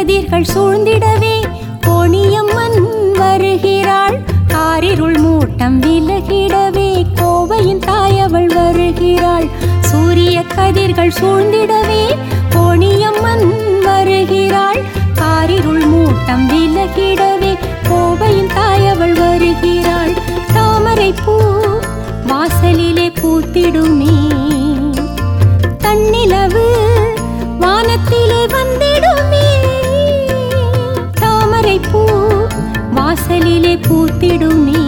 கதிர்கள் சூழ்ந்திடவே கோணியம்மன் வருகிறாள் காரிருள் மூட்டம் விலகிடவே கோவையின் தாயவள் வருகிறாள் சூரிய கதிர்கள் சூழ்ந்திடவே கோணியம்மன் வருகிறாள் காரிருள் மூட்டம் விலகிடவே கோவையின் தாயவள் வருகிறாள் தாமரை பூ வாசலிலே பூத்திடுமே தன்னிலவு வானத்திலே வந்திடுமே தாமரை பூ வாசலிலே பூத்திடுமே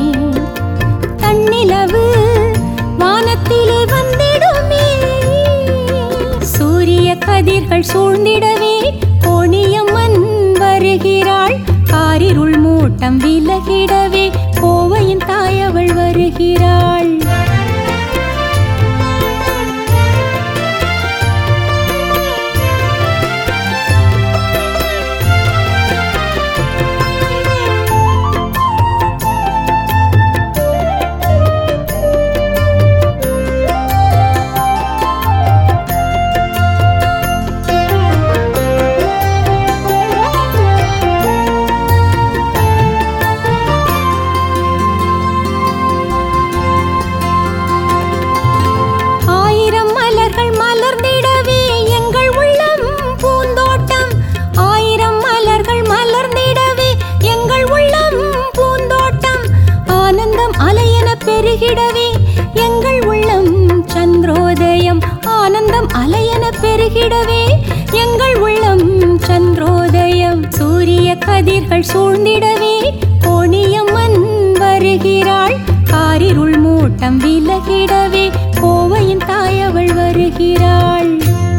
தன்னிலவு வானத்திலே வந்திடுமே சூரிய கதிர்கள் சூழ்ந்திடவே கோணியம்மன் வருகிறாள் காரிருள் மூட்டம் விலகிடவே கோவையின் தாயவள் வருகிறாள் ஆயிரம் மலர்கள் மலர்ந்திடவே எங்கள் உள்ளம் பூந்தோட்டம் ஆயிரம் மலர்கள் மலர்ந்திடவே எங்கள் உள்ளம் பூந்தோட்டம் ஆனந்தம் அலையென பெருகிடவே எங்கள் உள்ளம் சந்திரோதயம் ஆனந்தம் அலையென பெருகிடவே எங்கள் உள்ளம் சந்திரோதயம் சூரிய கதிர்கள் சூழ்ந்திடவே கோணியம்மன் வருகிறாள் காரிருள் மூட்டம் விலகிடவே கோவையின் தாயவள் வருகிறாள்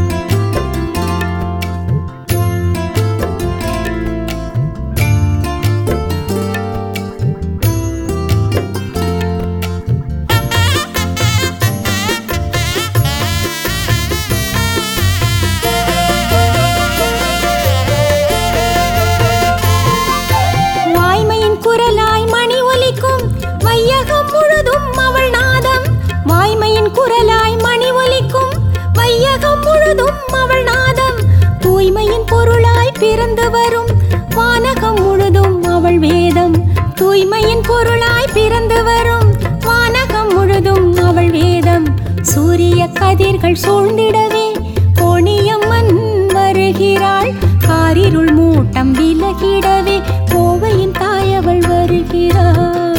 வாய்மையின் குரலாய் மணி ஒலிக்கும் வையகம் முழுதும் அவள் நாதம் வாய்மையின் குரலாய் மணி ஒலிக்கும் வையகம் முழுதும் அவள் நாதம் தூய்மையின் பொருளாய் பிறந்து வரும் வானகம் முழுதும் அவள் வேதம் தூய்மையின் பொருளாய் பிறந்து வரும் வானகம் முழுதும் அவள் வேதம் சூரிய கதிர்கள் சூழ்ந்திடவே கோணியம்மன் வருகிறாள் காரிருள் மூட்டம் விலகிடவே கோவையின் தாயவள் வருகிறாள்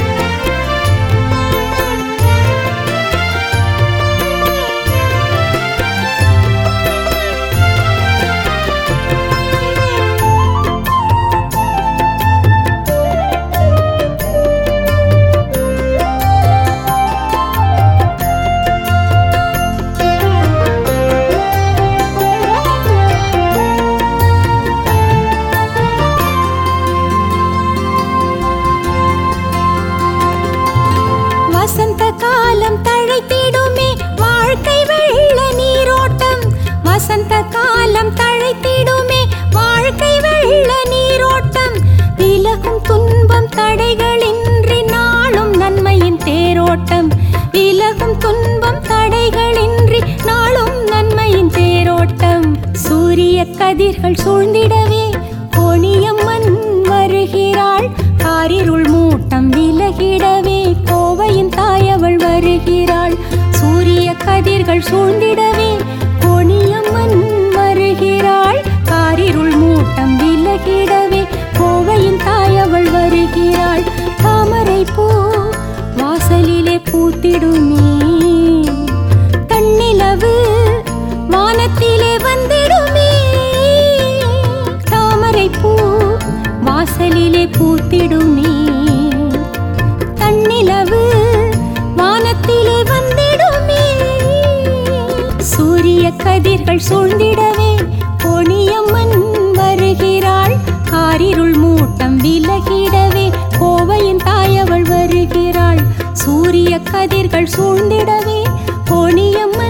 வசந்த காலம் தழைத்திடுமே வாழ்க்கை வெள்ள நீரோட்டம் வசந்த காலம் தழைத்திடுமே வாழ்க்கை வெள்ள நீரோட்டம் விலகும் துன்பம் தடைகளின்றி நாளும் நன்மையின் தேரோட்டம் விலகும் துன்பம் தடைகளின்றி நாளும் நன்மையின் தேரோட்டம் சூரிய கதிர்கள் சூழ்ந்திடவே கோணியம்மன் வருகிறாள் காரிருள் மூட்டம் விலகிடவே கோவையின் தாயவள் வருகிறாள் சூரிய கதிர்கள் சூழ்ந்திடவே கோணியம்மன் வருகிறாள் காரிருள் மூட்டம் விலகிடவே கோவையின் தாயவள் வருகிறாள் தாமரை பூ வாசலிலே பூத்திடுமே தன்னிலவு வானத்திலே வந்திடுமே தாமரை பூ வாசலிலே பூத்திடுமே தன்னிலவு வானத்திலே வந்திடுமே சூரிய கதிர்கள் சூழ்ந்திடவே பொனியம்மன் வருகிறாள் காரிருள் மூட்டம் விலகிடவே கோவையின் தாயவள் வருகிறாள் சூரிய கதிர்கள் சூழ்ந்திடவே பொனியம்மன்